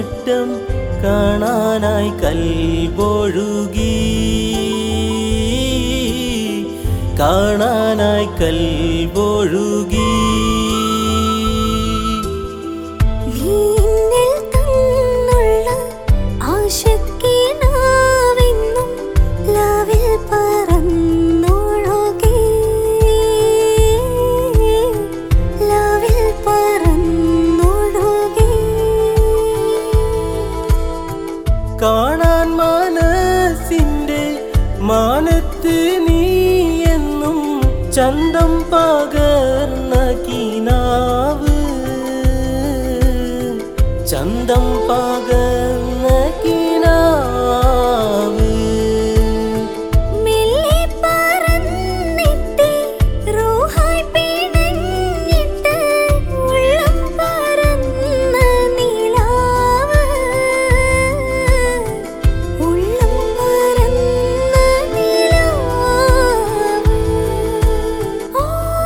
അങ്ങേയറ്റം കാണാനായി കൽവൊഴുകി കാണാനായി കൽവൊഴുകി നീന്നിൽ തന്നുള്ള ആശക്കിനാവെന്നും ലാവിൽ പറന്നൊഴുകി ലാവിൽ പറന്നൊഴുകി കാണാൻ മനസ്സിൻ്റെ മാനത്ത് നീ എന്നും ചന്തം പകർന്ന കിനാവ് ചന്തം പകർന്ന കിനാവ് മെല്ലെ പറന്നിട്ട് റൂഹായി പിണഞ്ഞിട്ട് ഉള്ളം പറന്ന നിലാവ് ഉള്ളം പറന്ന നിലാവ് ഓ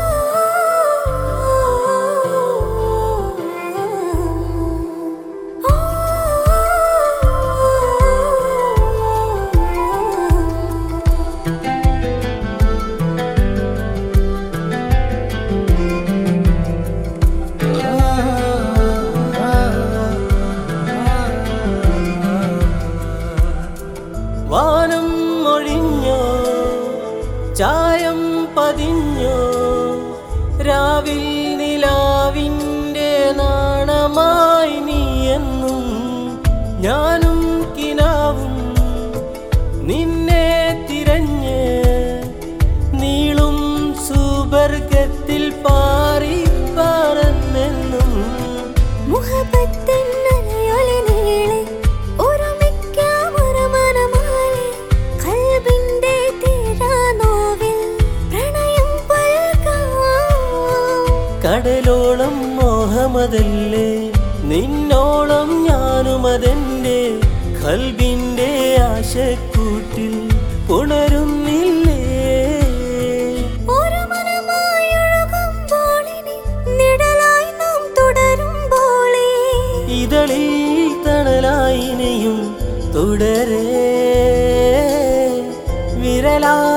വാനം ഒഴിഞ്ഞോ ചായം പതിഞ്ഞോ രാവിൽ നിലാവിൻ്റെ നാണമായി നീ എന്നും ഞാനും കിനാവും നിന്നെ തിരഞ്ഞ് നീളും സുബർഗത്തിൽ പാറി പറന്നെന്നും മുഹബത്തിൻ അലയൊലി നീളെ ഒരുമിക്കാം ഒരു മനമാലെ കൽബിന്റെ തീരാനോവിൽ പ്രണയം പൽകാം കടലോളം മോഹമതല്ലേ നിന്നോളം ഞാനുമതെന്റെ കൽബിന്റെ ആശക്കൂട്ടിൽ ഉണരുന്നില്ലേ ഒരു മനമായി ഒഴുകുമ്പോളിനി നിഴലായി നാം തുടരുമ്പോളേ ഇതളിൽ തണലായിനെയും തുടരേ വിരലാ